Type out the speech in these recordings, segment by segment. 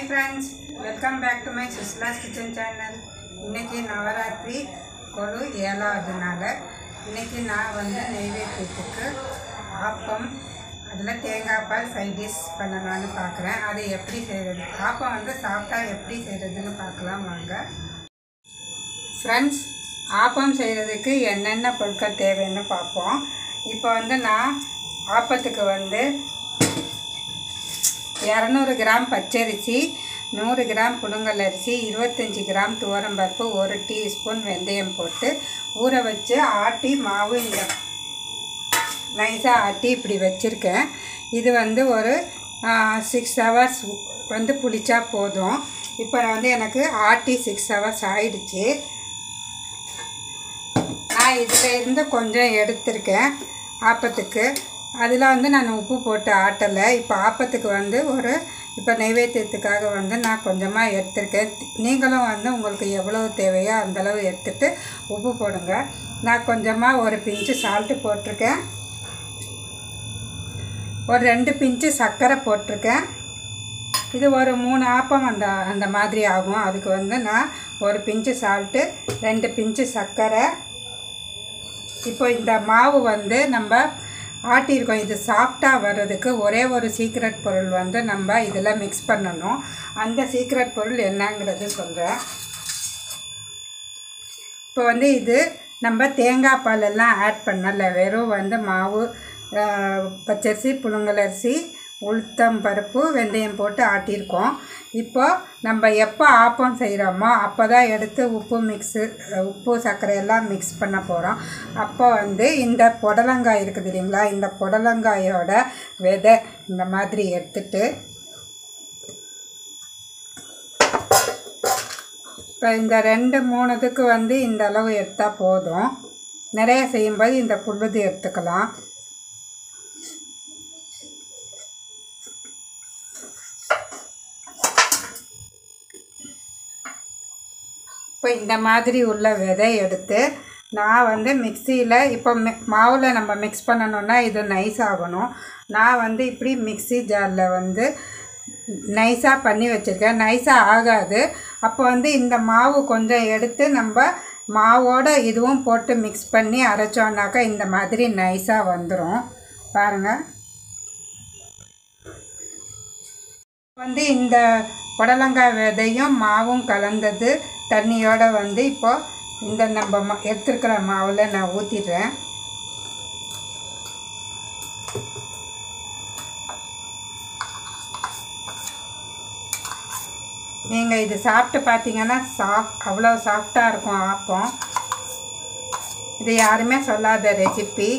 friends welcome back to my சுஸ்லாஸ் kitchen channel இன்னைக்கு நவராத்திரி கொழு ஏழாவது நாள் இன்னைக்கு நான் வந்து நெய்வேத்தியத்துக்கு ஆப்பம் அதில் தேங்காய் பால் சைட் டிஷ் பண்ணலான்னு பார்க்குறேன் அது எப்படி செய்கிறது ஆப்பம் வந்து சாப்பிட்டா எப்படி செய்கிறதுன்னு பார்க்கலாம் வாங்க ஃப்ரெண்ட்ஸ் ஆப்பம் செய்கிறதுக்கு என்னென்ன பொருட்கள் தேவைன்னு பார்ப்போம் இப்போ வந்து நான் ஆப்பத்துக்கு வந்து இரநூறு கிராம் பச்சரிசி நூறு கிராம் புழுங்கல் அரிசி இருபத்தஞ்சி கிராம் துவரம்பருப்பு ஒரு டீஸ்பூன் வெந்தயம் போட்டு ஊற வச்சு ஆட்டி மாவு இந்த நைஸாக ஆட்டி இப்படி வச்சுருக்கேன் இது வந்து ஒரு சிக்ஸ் ஹவர்ஸ் வந்து புளிச்சா போதும் இப்போ வந்து எனக்கு ஆட்டி சிக்ஸ் ஹவர்ஸ் ஆயிடுச்சு நான் இதில் இருந்து கொஞ்சம் எடுத்திருக்கேன் ஆப்பத்துக்கு அதில் வந்து நான் உப்பு போட்டு ஆட்டலை இப்போ ஆப்பத்துக்கு வந்து ஒரு இப்போ நைவேத்தியத்துக்காக வந்து நான் கொஞ்சமாக எடுத்திருக்கேன் நீங்களும் வந்து உங்களுக்கு எவ்வளோ தேவையோ அந்தளவு எடுத்துட்டு உப்பு போடுங்க நான் கொஞ்சமாக ஒரு பிஞ்சு சால்ட்டு போட்டிருக்கேன் ஒரு ரெண்டு பிஞ்சு சர்க்கரை போட்டிருக்கேன் இது ஒரு மூணு ஆப்பம் அந்த அந்த மாதிரி ஆகும் அதுக்கு வந்து நான் ஒரு பிஞ்சு சால்ட்டு ரெண்டு பிஞ்சு சர்க்கரை இப்போ இந்த மாவு வந்து நம்ம ஆட்டியிருக்கோம் இது சாஃப்டாக வர்றதுக்கு ஒரே ஒரு சீக்ரெட் பொருள் வந்து நம்ம இதில் மிக்ஸ் பண்ணணும் அந்த சீக்ரெட் பொருள் என்னங்கிறது சொல்கிறேன் இப்போ வந்து இது நம்ம தேங்காய் பாலெல்லாம் ஆட் பண்ணலை வெறும் வந்து மாவு பச்சரிசி புழுங்கலரிசி உளுத்தம் பருப்பு வெந்தயம் போட்டு ஆட்டியிருக்கோம் இப்போ நம்ம எப்போ ஆப்பம் செய்கிறோமோ அப்போ தான் எடுத்து உப்பு மிக்ஸு உப்பு சர்க்கரை எல்லாம் மிக்ஸ் பண்ண போகிறோம் அப்போ வந்து இந்த புடலங்காய் இருக்குது இல்லைங்களா இந்த புடலங்காயோட விதை இந்த மாதிரி எடுத்துட்டு இப்போ இந்த ரெண்டு மூணுத்துக்கு வந்து இந்த அளவு எடுத்தால் போதும் நிறைய செய்யும்போது இந்த புழுது எடுத்துக்கலாம் இப்போ இந்த மாதிரி உள்ள விதை எடுத்து நான் வந்து மிக்சியில் இப்போ மி மாவில் நம்ம மிக்ஸ் பண்ணணுன்னா இது நைஸ் ஆகணும் நான் வந்து இப்படி மிக்சி ஜாரில் வந்து நைஸாக பண்ணி வச்சுருக்கேன் நைஸாக ஆகாது அப்போ வந்து இந்த மாவு கொஞ்சம் எடுத்து நம்ம மாவோட இதுவும் போட்டு மிக்ஸ் பண்ணி அரைச்சோன்னாக்கா இந்த மாதிரி நைஸாக வந்துடும் பாருங்கள் வந்து இந்த புடலங்காய் விதையும் மாவும் கலந்தது தண்ணியோடு வந்து இப்போது இந்த நம்ம மா எடுத்துருக்கிற மாவில் நான் ஊற்றிடுறேன் நீங்கள் இது சாப்பிட்டு பார்த்தீங்கன்னா சாஃப் அவ்வளோ சாஃப்டாக இருக்கும் ஆப்பம் இது யாருமே சொல்லாத ரெசிபி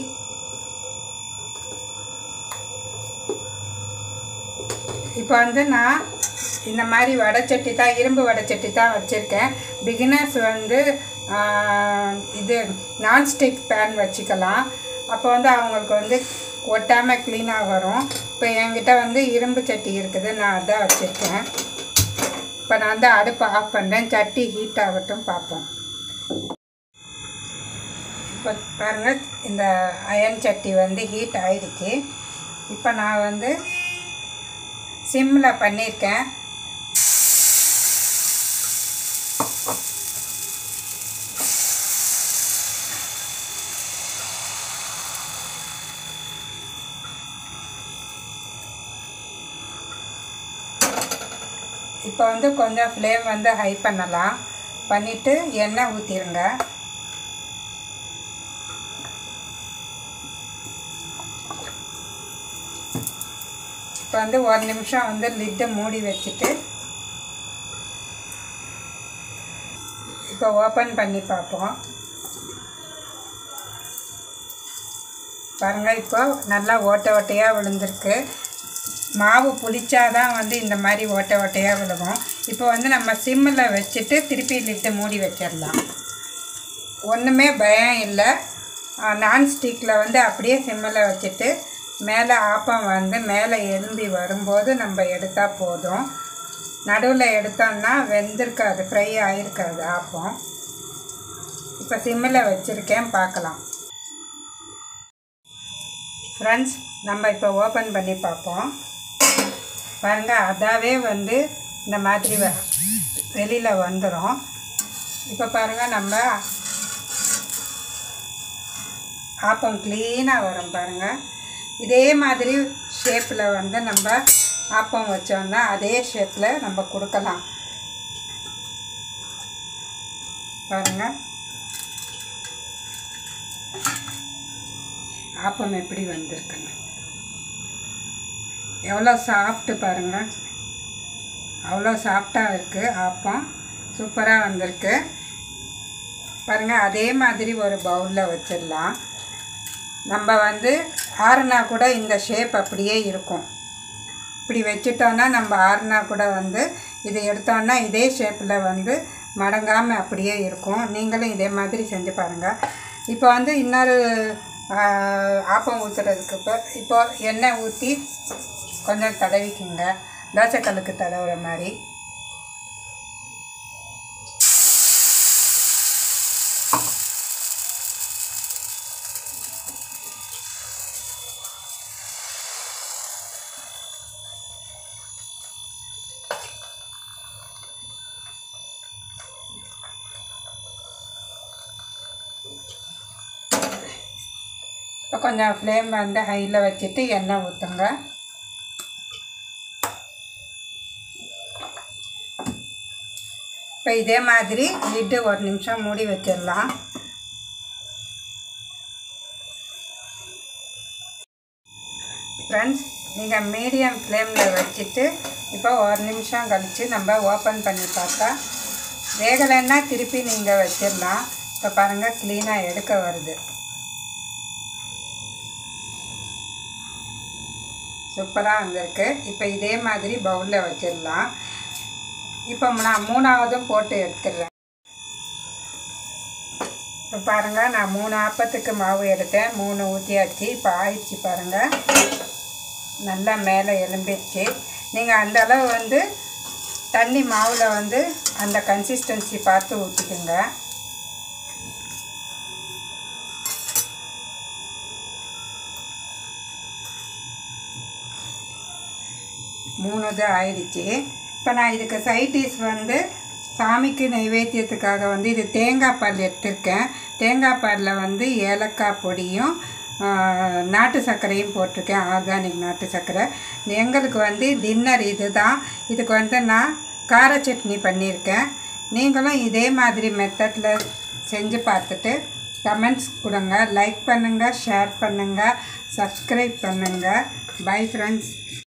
இப்போ வந்து நான் இந்த மாதிரி வடைச்சட்டி தான் இரும்பு வடைச்சட்டி தான் வச்சுருக்கேன் பிகினர்ஸ் வந்து இது நான்ஸ்டிக் பேன் வச்சுக்கலாம் அப்போ வந்து அவங்களுக்கு வந்து ஒட்டாமல் க்ளீனாக வரும் இப்போ என்கிட்ட வந்து இரும்பு சட்டி இருக்குது நான் அதான் வச்சுருக்கேன் இப்போ நான் வந்து அடுப்பை ஆஃப் பண்ணுறேன் சட்டி ஹீட் ஆகட்டும் பார்ப்போம் இப்போ பாருங்கள் இந்த அயன் சட்டி வந்து ஹீட் ஆகிடுச்சு இப்போ நான் வந்து சிம்மில் பண்ணியிருக்கேன் இப்போ வந்து கொஞ்சம் ஃப்ளேம் வந்து ஹை பண்ணலாம் பண்ணிவிட்டு எண்ணெய் ஊற்றிடுங்க இப்போ வந்து ஒரு நிமிஷம் வந்து லிட்டை மூடி வச்சுட்டு இப்போ ஓப்பன் பண்ணி பார்ப்போம் பாருங்கள் இப்போ நல்லா ஓட்டை ஓட்டையாக விழுந்திருக்கு மாவு புளிச்சாதான் வந்து இந்த மாதிரி ஓட்டை ஓட்டையாக விழுகும் இப்போ வந்து நம்ம சிம்மில் வச்சுட்டு திருப்பி லிட்டு மூடி வச்சிடலாம் ஒன்றுமே பயம் இல்லை நான்ஸ்டிக்கில் வந்து அப்படியே சிம்மில் வச்சுட்டு மேலே ஆப்பம் வந்து மேலே எலும்பி வரும்போது நம்ம எடுத்தால் போதும் நடுவில் எடுத்தோம்னா வெந்திருக்காது ஃப்ரை ஆகிருக்காது ஆப்பம் இப்போ சிம்மில் வச்சுருக்கேன் பார்க்கலாம் ஃப்ரெண்ட்ஸ் நம்ம இப்போ ஓப்பன் பண்ணி பார்ப்போம் பாருங்கள் அதாவே வந்து இந்த மாதிரி வெளியில் வந்துடும் இப்போ பாருங்கள் நம்ம ஆப்பம் க்ளீனாக வரும் பாருங்கள் இதே மாதிரி ஷேப்பில் வந்து நம்ம ஆப்பம் வச்சோம்னா அதே ஷேப்பில் நம்ம கொடுக்கலாம் பாருங்கள் ஆப்பம் எப்படி வந்திருக்குன்னு எவ்வளோ சாஃப்ட்டு பாருங்கள் அவ்வளோ சாஃப்டாக இருக்குது ஆப்பம் சூப்பராக வந்திருக்கு பாருங்கள் அதே மாதிரி ஒரு பவுலில் வச்சிடலாம் நம்ம வந்து ஆறுனா கூட இந்த ஷேப் அப்படியே இருக்கும் இப்படி வச்சுட்டோன்னா நம்ம ஆறுனா கூட வந்து இது எடுத்தோன்னா இதே ஷேப்பில் வந்து மடங்காமல் அப்படியே இருக்கும் நீங்களும் இதே மாதிரி செஞ்சு பாருங்கள் இப்போ வந்து இன்னொரு ஆஹ், ஆப்பம் ஊற்றுறதுக்கு இப்போ இப்போ எண்ணெய் ஊற்றி கொஞ்சம் தடவிக்குங்க தோசைக்கல்லுக்கு தடவுற மாதிரி இப்போ கொஞ்சம் ஃப்ளேம் வந்து ஹையில் வச்சுட்டு எண்ணெய் ஊற்றுங்க இப்போ இதே மாதிரி லிட்டு ஒரு நிமிஷம் மூடி வச்சிடலாம் ஃப்ரெண்ட்ஸ் நீங்கள் மீடியம் ஃப்ளேமில் வச்சுட்டு இப்போ ஒரு நிமிஷம் கழித்து நம்ம ஓப்பன் பண்ணி பார்த்தா வேகலைன்னா திருப்பி நீங்கள் வச்சிடலாம் இப்போ பாருங்கள் க்ளீனாக எடுக்க வருது சூப்பராக வந்திருக்கு இப்போ இதே மாதிரி பவுலில் வச்சிடலாம் இப்போ நான் மூணாவதும் போட்டு எடுத்துடுறேன் இப்போ பாருங்கள் நான் மூணு ஆப்பத்துக்கு மாவு எடுத்தேன் மூணு ஊற்றியாச்சு இப்போ ஆயிடுச்சு பாருங்கள் நல்லா மேலே எலும்பிடுச்சு நீங்கள் அந்த அளவு வந்து தண்ணி மாவில் வந்து அந்த கன்சிஸ்டன்சி பார்த்து ஊற்றிக்குங்க மூணு இது ஆயிடுச்சு இப்போ நான் இதுக்கு சைட் டிஷ் வந்து சாமிக்கு நைவேத்தியத்துக்காக வந்து இது தேங்காய் பால் எடுத்திருக்கேன் தேங்காய் பாலில் வந்து ஏலக்காய் பொடியும் ஆ, நாட்டு சர்க்கரையும் போட்டிருக்கேன் ஆர்கானிக் நாட்டு சர்க்கரை எங்களுக்கு வந்து டின்னர் இது தான் இதுக்கு வந்து நான் கார சட்னி பண்ணியிருக்கேன் நீங்களும் இதே மாதிரி மெத்தடில் செஞ்சு பார்த்துட்டு கமெண்ட்ஸ் கொடுங்க லைக் பண்ணுங்கள் ஷேர் பண்ணுங்கள் சப்ஸ்கிரைப் பண்ணுங்கள் பை ஃப்ரெண்ட்ஸ்